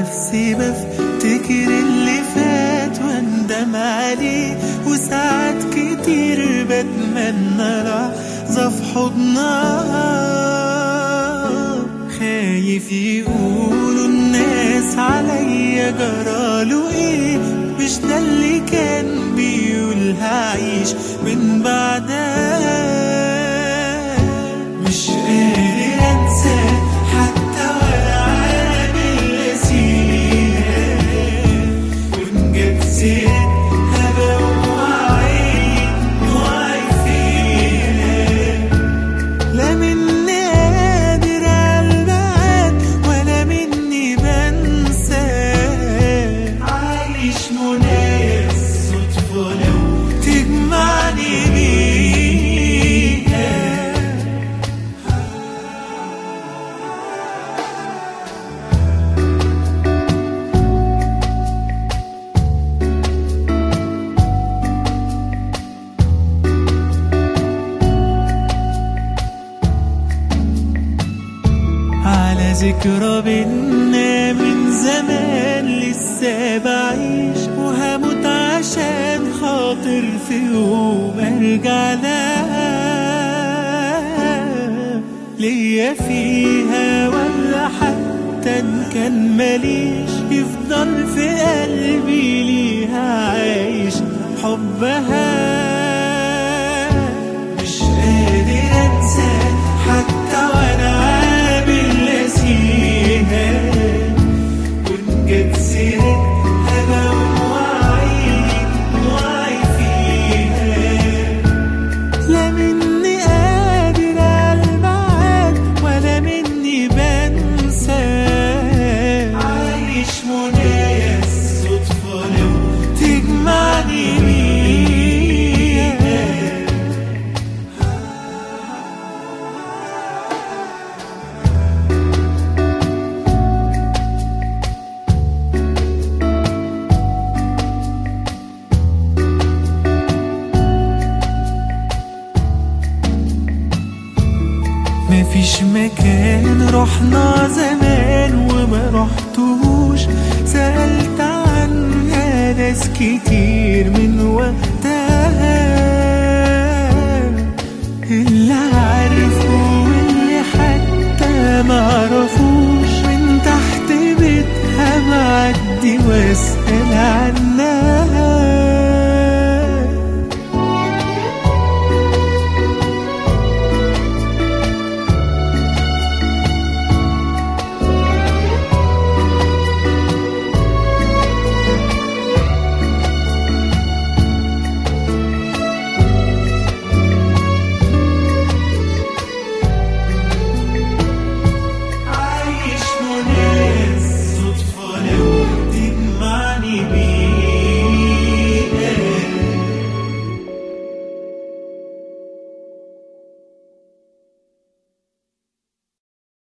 نفسي بفتكر اللي فات واندم عليه وساعات كتير بتمنى لحظة في حضنها خايف يقولوا الناس عليا جراله ايه مش ده اللي كان بيقول هعيش من بعدها مش قادر انسى حتى ولا عامل نسيها وان جت سيرتها بوعي وعي فيها لا مني قادر عالبعد ولا مني بنسى عايش منايا الصدفة لو تجمعني بيها على ذكرى بينا من زمان لسه بعيش وهموت عشان خاطر في يوم ارجع لها ليا فيها ولا حتى ان كان ماليش يفضل في قلبي ليها عايش حبها مش قادر انسى حتى وانا عامل نسيها وان جت سيرتها بوعي وعي فيها لا مني قادر عالبعد ولا مني بنسى عايش منايا الصدفة لو تجمعني بيها مفيش مكان رحنا زمان وما رحتوش سألت عنها ناس كتير من